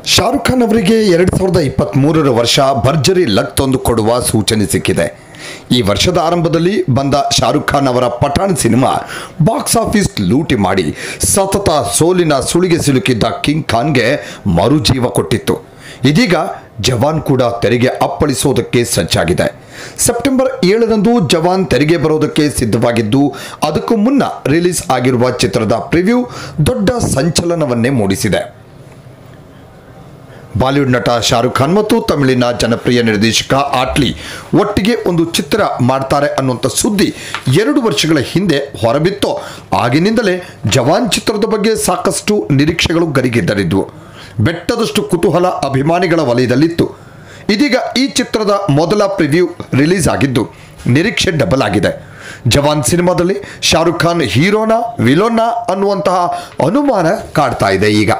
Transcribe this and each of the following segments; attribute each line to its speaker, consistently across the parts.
Speaker 1: ಶಾರುಖ್ ಖಾನ್ ಅವರಿಗೆ ಎರಡು ಸಾವಿರದ ಇಪ್ಪತ್ತ್ಮೂರರ ವರ್ಷ ಭರ್ಜರಿ ಲಕ್ ತಂದು ಕೊಡುವ ಸೂಚನೆ ಸಿಕ್ಕಿದೆ ಈ ವರ್ಷದ ಆರಂಭದಲ್ಲಿ ಬಂದ ಶಾರುಖ್ ಖಾನ್ ಅವರ ಪಠಾಣ್ ಸಿನಿಮಾ ಬಾಕ್ಸ್ ಆಫೀಸ್ ಲೂಟಿ ಮಾಡಿ ಸತತ ಸೋಲಿನ ಸುಳಿಗೆ ಸಿಲುಕಿದ್ದ ಕಿಂಗ್ ಖಾನ್ಗೆ ಮರುಜೀವ ಕೊಟ್ಟಿತ್ತು ಇದೀಗ ಜವಾನ್ ಕೂಡ ತೆರಿಗೆ ಅಪ್ಪಳಿಸೋದಕ್ಕೆ ಸಜ್ಜಾಗಿದೆ ಸೆಪ್ಟೆಂಬರ್ ಏಳರಂದು ಜವಾನ್ ತೆರಿಗೆ ಬರೋದಕ್ಕೆ ಸಿದ್ಧವಾಗಿದ್ದು ಅದಕ್ಕೂ ಮುನ್ನ ರಿಲೀಸ್ ಆಗಿರುವ ಚಿತ್ರದ ಪ್ರಿವ್ಯೂ ದೊಡ್ಡ ಸಂಚಲನವನ್ನೇ ಮೂಡಿಸಿದೆ ಬಾಲಿವುಡ್ ನಟ ಶಾರುಖ್ ಖಾನ್ ಮತ್ತು ತಮಿಳಿನ ಜನಪ್ರಿಯ ನಿರ್ದೇಶಕ ಆಟ್ಲಿ ಒಟ್ಟಿಗೆ ಒಂದು ಚಿತ್ರ ಮಾಡ್ತಾರೆ ಅನ್ನುವಂಥ ಸುದ್ದಿ ಎರಡು ವರ್ಷಗಳ ಹಿಂದೆ ಹೊರಬಿತ್ತೋ ಆಗಿನಿಂದಲೇ ಜವಾನ್ ಚಿತ್ರದ ಬಗ್ಗೆ ಸಾಕಷ್ಟು ನಿರೀಕ್ಷೆಗಳು ಗರಿಗೆದ್ದರಿದ್ವು ಬೆಟ್ಟದಷ್ಟು ಕುತೂಹಲ ಅಭಿಮಾನಿಗಳ ವಲಯದಲ್ಲಿತ್ತು ಇದೀಗ ಈ ಚಿತ್ರದ ಮೊದಲ ಪ್ರಿವ್ಯೂ ರಿಲೀಸ್ ಆಗಿದ್ದು ನಿರೀಕ್ಷೆ ಡಬಲ್ ಆಗಿದೆ ಜವಾನ್ ಸಿನಿಮಾದಲ್ಲಿ ಶಾರುಖ್ ಖಾನ್ ಹೀರೋನಾ ವಿಲೋನಾ ಅನ್ನುವಂತಹ ಅನುಮಾನ ಕಾಡ್ತಾ ಇದೆ ಈಗ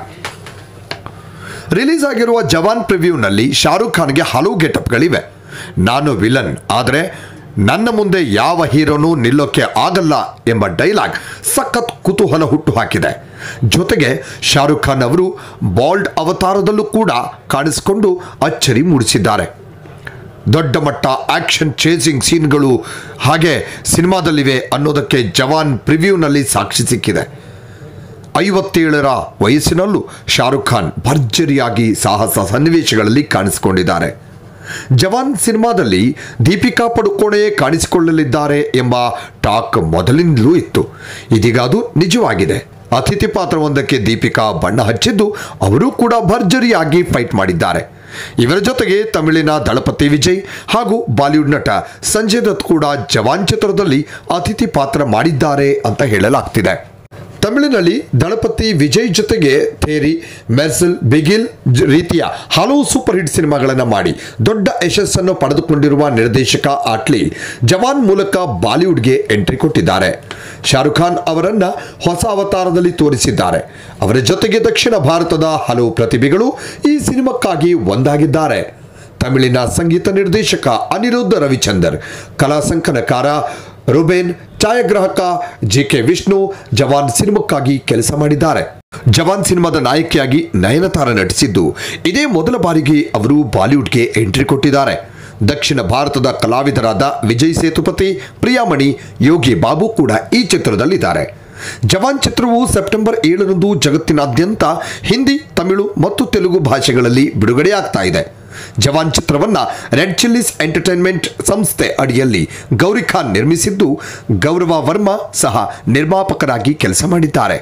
Speaker 1: ರಿಲೀಸ್ ಆಗಿರುವ ಜವಾನ್ ಪ್ರಿವ್ಯೂನಲ್ಲಿ ಶಾರುಖ್ ಖಾನ್ಗೆ ಹಲವು ಗೆಟಪ್ಗಳಿವೆ ನಾನು ವಿಲನ್ ಆದರೆ ನನ್ನ ಮುಂದೆ ಯಾವ ಹೀರೋನೂ ನಿಲ್ಲೋಕೆ ಆಗಲ್ಲ ಎಂಬ ಡೈಲಾಗ್ ಸಖತ್ ಕುತೂಹಲ ಹುಟ್ಟು ಹಾಕಿದೆ ಜೊತೆಗೆ ಶಾರುಖ್ ಖಾನ್ ಅವರು ಬಾಲ್ಡ್ ಅವತಾರದಲ್ಲೂ ಕೂಡ ಕಾಣಿಸಿಕೊಂಡು ಅಚ್ಚರಿ ಮೂಡಿಸಿದ್ದಾರೆ ದೊಡ್ಡ ಮಟ್ಟ ಆಕ್ಷನ್ ಚೇಸಿಂಗ್ ಸೀನ್ಗಳು ಹಾಗೆ ಸಿನಿಮಾದಲ್ಲಿವೆ ಅನ್ನೋದಕ್ಕೆ ಜವಾನ್ ಪ್ರಿವ್ಯೂನಲ್ಲಿ ಸಾಕ್ಷಿ ಸಿಕ್ಕಿದೆ ಐವತ್ತೇಳರ ವಯಸ್ಸಿನಲ್ಲೂ ಶಾರುಖ್ ಖಾನ್ ಭರ್ಜರಿಯಾಗಿ ಸಾಹಸ ಸನ್ನಿವೇಶಗಳಲ್ಲಿ ಕಾಣಿಸಿಕೊಂಡಿದ್ದಾರೆ ಜವಾನ್ ಸಿನಿಮಾದಲ್ಲಿ ದೀಪಿಕಾ ಪಡುಕೋಣೆ ಕಾಣಿಸಿಕೊಳ್ಳಲಿದ್ದಾರೆ ಎಂಬ ಟಾಕ್ ಮೊದಲಿನಿಂದಲೂ ಇತ್ತು ಇದೀಗ ಅದು ನಿಜವಾಗಿದೆ ಅತಿಥಿ ಪಾತ್ರವೊಂದಕ್ಕೆ ದೀಪಿಕಾ ಬಣ್ಣ ಹಚ್ಚಿದ್ದು ಅವರೂ ಕೂಡ ಭರ್ಜರಿಯಾಗಿ ಫೈಟ್ ಮಾಡಿದ್ದಾರೆ ಇವರ ಜೊತೆಗೆ ತಮಿಳಿನ ದಳಪತಿ ವಿಜಯ್ ಹಾಗೂ ಬಾಲಿವುಡ್ ನಟ ಸಂಜಯ್ ದತ್ ಕೂಡ ಜವಾನ್ ಚಿತ್ರದಲ್ಲಿ ಅತಿಥಿ ಪಾತ್ರ ಮಾಡಿದ್ದಾರೆ ಅಂತ ಹೇಳಲಾಗ್ತಿದೆ ತಮಿಳಿನಲ್ಲಿ ದಳಪತಿ ವಿಜಯ್ ಜೊತೆಗೆ ಥೇರಿ ಮೆರ್ಸಲ್ ಬಿಗಿಲ್ ಜ- ರೀತಿಯ ಹಲವು ಸೂಪರ್ ಹಿಟ್ ಸಿನಿಮಾಗಳನ್ನು ಮಾಡಿ ದೊಡ್ಡ ಯಶಸ್ಸನ್ನು ಪಡೆದುಕೊಂಡಿರುವ ನಿರ್ದೇಶಕ ಆಟ್ಲಿ ಜವಾನ್ ಮೂಲಕ ಬಾಲಿವುಡ್ಗೆ ಎಂಟ್ರಿ ಕೊಟ್ಟಿದ್ದಾರೆ ಶಾರುಖ್ ಖಾನ್ ಅವರನ್ನ ಹೊಸ ಅವತಾರದಲ್ಲಿ ತೋರಿಸಿದ್ದಾರೆ ಅವರ ಜೊತೆಗೆ ದಕ್ಷಿಣ ಭಾರತದ ಹಲವು ಪ್ರತಿಭೆಗಳು ಈ ಸಿನಿಮಾಕ್ಕಾಗಿ ಒಂದಾಗಿದ್ದಾರೆ ತಮಿಳಿನ ಸಂಗೀತ ನಿರ್ದೇಶಕ ಅನಿರುದ್ಧ ರವಿಚಂದರ್ ಕಲಾ ಸಂಕಲನಕಾರ ರುಬೇನ್ ಛಾಯಾಗ್ರಾಹಕ ಜಿ ಕೆ ವಿಷ್ಣು ಜವಾನ್ ಸಿನಿಮಾಕ್ಕಾಗಿ ಕೆಲಸ ಮಾಡಿದ್ದಾರೆ ಜವಾನ್ ಸಿನಿಮಾದ ನಾಯಕಿಯಾಗಿ ನಯನತಾರ ನಟಿಸಿದ್ದು ಇದೇ ಮೊದಲ ಬಾರಿಗೆ ಅವರು ಬಾಲಿವುಡ್ಗೆ ಎಂಟ್ರಿ ಕೊಟ್ಟಿದ್ದಾರೆ ದಕ್ಷಿಣ ಭಾರತದ ಕಲಾವಿದರಾದ ವಿಜಯ್ ಸೇತುಪತಿ ಪ್ರಿಯಾಮಣಿ ಯೋಗಿ ಬಾಬು ಕೂಡ ಈ ಚಿತ್ರದಲ್ಲಿದ್ದಾರೆ ಜವಾನ್ ಚಿತ್ರವು ಸೆಪ್ಟೆಂಬರ್ ಏಳರಂದು ಜಗತ್ತಿನಾದ್ಯಂತ ಹಿಂದಿ ತಮಿಳು ಮತ್ತು ತೆಲುಗು ಭಾಷೆಗಳಲ್ಲಿ ಬಿಡುಗಡೆಯಾಗ್ತಾ ಇದೆ ಜವಾನ್ ಚಿತ್ರವನ್ನ ರೆಡ್ ಚಿಲ್ಲೀಸ್ ಎಂಟರ್ಟೈನ್ಮೆಂಟ್ ಸಂಸ್ಥೆ ಅಡಿಯಲ್ಲಿ ಗೌರಿ ಖಾನ್ ನಿರ್ಮಿಸಿದ್ದು ಗೌರವ ವರ್ಮಾ ಸಹ ನಿರ್ಮಾಪಕರಾಗಿ ಕೆಲಸ ಮಾಡಿದ್ದಾರೆ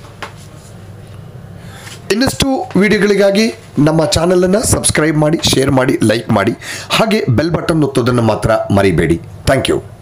Speaker 1: ಇನ್ನಷ್ಟು ವಿಡಿಯೋಗಳಿಗಾಗಿ ನಮ್ಮ ಚಾನಲನ್ನು ಸಬ್ಸ್ಕ್ರೈಬ್ ಮಾಡಿ ಶೇರ್ ಮಾಡಿ ಲೈಕ್ ಮಾಡಿ ಹಾಗೆ ಬೆಲ್ ಬಟನ್ ಒತ್ತೋದನ್ನು ಮಾತ್ರ ಮರಿಬೇಡಿ ಥ್ಯಾಂಕ್ ಯು